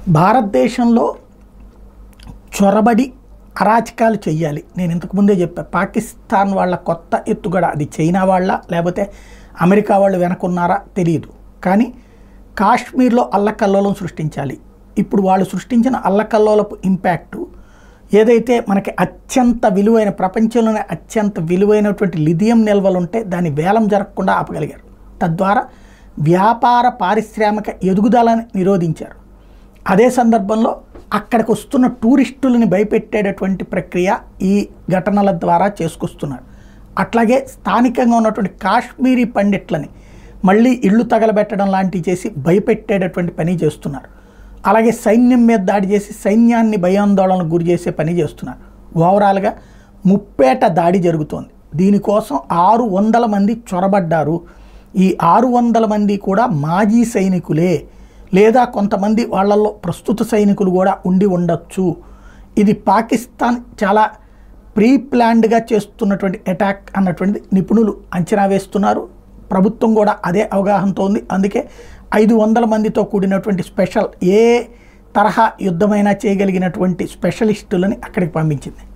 భారతదేశంలో చొరబడి అరాచకాలు చెయ్యాలి నేను ఇంతకుముందే చెప్పా పాకిస్తాన్ వాళ్ళ కొత్త ఎత్తుగడ అది చైనా వాళ్ళ లేకపోతే అమెరికా వాళ్ళు వెనకున్నారా తెలియదు కానీ కాశ్మీర్లో అల్లకల్లోలం సృష్టించాలి ఇప్పుడు వాళ్ళు సృష్టించిన అల్లకల్లోలపు ఇంపాక్టు ఏదైతే మనకి అత్యంత విలువైన ప్రపంచంలోనే అత్యంత విలువైనటువంటి లిథియం నిల్వలు ఉంటే దాన్ని వేలం జరగకుండా ఆపగలిగారు తద్వారా వ్యాపార పారిశ్రామిక ఎదుగుదలని నిరోధించారు అదే సందర్భంలో అక్కడికి వస్తున్న టూరిస్టులని భయపెట్టేటటువంటి ప్రక్రియ ఈ ఘటనల ద్వారా చేసుకొస్తున్నారు అట్లాగే స్థానికంగా ఉన్నటువంటి కాశ్మీరీ పండిట్లని మళ్ళీ ఇళ్ళు తగలబెట్టడం లాంటివి చేసి భయపెట్టేటటువంటి పని చేస్తున్నారు అలాగే సైన్యం మీద దాడి చేసి సైన్యాన్ని భయాందోళనకు గురి చేసే పని చేస్తున్నారు ఓవరాల్గా ముప్పేట దాడి జరుగుతోంది దీనికోసం ఆరు వందల మంది చొరబడ్డారు ఈ ఆరు వందల మంది కూడా మాజీ సైనికులే లేదా కొంతమంది వాళ్ళల్లో ప్రస్తుత సైనికులు కూడా ఉండి ఉండొచ్చు ఇది పాకిస్తాన్ చాలా ప్రీ ప్లాన్డ్గా చేస్తున్నటువంటి అటాక్ అన్నటువంటి నిపుణులు అంచనా వేస్తున్నారు ప్రభుత్వం కూడా అదే అవగాహనతో ఉంది అందుకే ఐదు వందల మందితో కూడినటువంటి స్పెషల్ ఏ తరహా యుద్ధమైనా చేయగలిగినటువంటి స్పెషలిస్టులని అక్కడికి పంపించింది